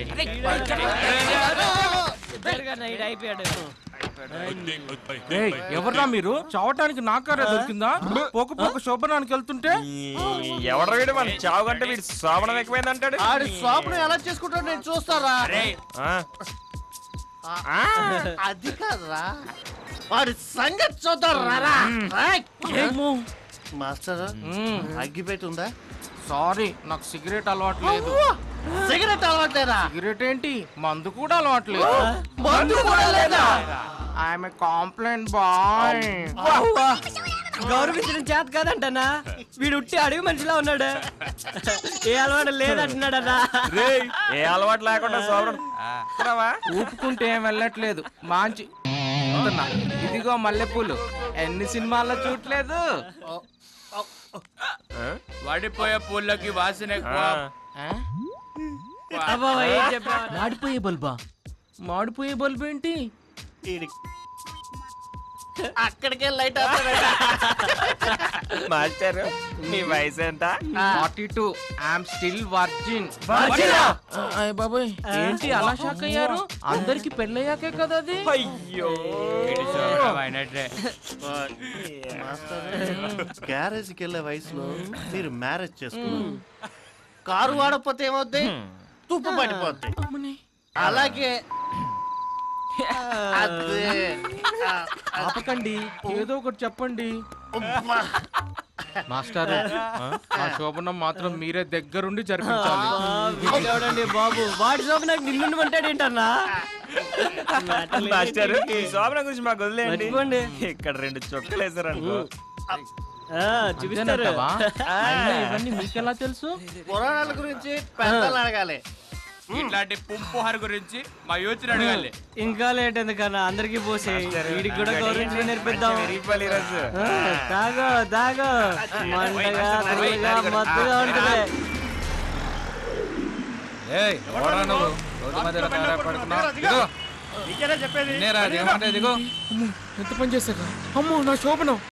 ఏయ్, ఎవర్రా మీరు చావటానికి నాకారే దొరికిందా పోక పోక శోభనానికి వెళ్తుంటే ఎవడ వీడు మన చావు కంటే వీడు శ్రావణం ఎక్కువైంది అంటాడు ఆడి స్వాపును ఎలా చేసుకుంటాడు నేను చూస్తారా అది కాదురా వాడి సంగతి చూద్దారా మాస్టర్ అగ్గిపెట్టి ఉందా సారీ నాకు సిగరెట్ అలవాటు లేదు సిగరెట్ అలవాట్లేదా సిగరెట్ ఏంటి మందు కూడా అలవాటు లేదు మందు కూడా లేదా ఐఎమ్ కాంప్లైంట్ బాయ్ గౌరవించడం చేత కాదంటనా వీడు ఉట్టి అడుగు మనిషిలా ఉన్నాడు ఏ అలవాటు లేదంటున్నాడన్నా రేయ్, ఏ అలవాటు లేకుండా శ్రావణం రావా? ఊపుకుంటే ఏం వెళ్ళట్లేదు మంచి వస్తున్నా. ఇదిగో మల్లెపూలు ఎన్ని సినిమాల్లో చూడలేదు వాడిపోయే పూలకి వాసన ఎక్కువ ఆ. అబ్బా ఏం చెప్పావు మాడిపోయే బల్బా మాడిపోయే బల్బ్ ఏంటి ఈడి- అక్కడికే లైట్ మాస్టర్ మీ వయసు ఎంత forty two I'm still virgin బాబాయ్ ఏంటి అలా షాక్ అయ్యారు అందరికి పెళ్ళయ్యాకే కదా అది అయ్యో ఇటు శోభనం అయినట్టే గ్యారేజ్కి వెళ్ళే వయసులో మీరు మ్యారేజ్ చేసుకున్నారు కారు వాడకపోతే ఏమవుద్ది తుప్పు పడిపోద్ది అలాగే అదే. ఆ, ఆపకండి ఏదో ఒకటి చెప్పండి ఉమ్మా. మాస్టర్ ఆ శోభనం మాత్రం మీరే దగ్గరుండి జరిపించాలి చూడండి బాబు వాడి సోపు నాకు నిన్నుండమంటాడు ఏంటన్నా మాస్టర్ ఈ శోభనం గురించి మాకు వదిలేయండి మర్చిపోండి. ఇక్కడ రెండు చుక్కలు వేసారనుకో ఆ, చూపిస్తారు అంతేనంటావా? అయినా ఇవన్నీ మీకెలా తెలుసు పురాణాల గురించి పెద్దలు అడగాలి ఇట్లాంటి పుంపుహార్ గురించి మా యూత్ అడగాలి ఇంకా లేట్ ఎందుకన్నా అందరికి పోసే వీడికి కూడా గౌరవించడం నేర్పిద్దాం విరిగిపోయి ఈరోజు. ఆ, తాగో తాగో మంటగా పుల్లగా మత్తుగా ఉంటుంది ఏయ్ ఎవరా నువ్వు రోడ్డు మధ్యలో తయారై పడుకున్నావు దిగు నీకేనా చెప్పేది నేరా ఏమంటే దిగు ఎంత పని చేశాక అమ్మో నా శోభనం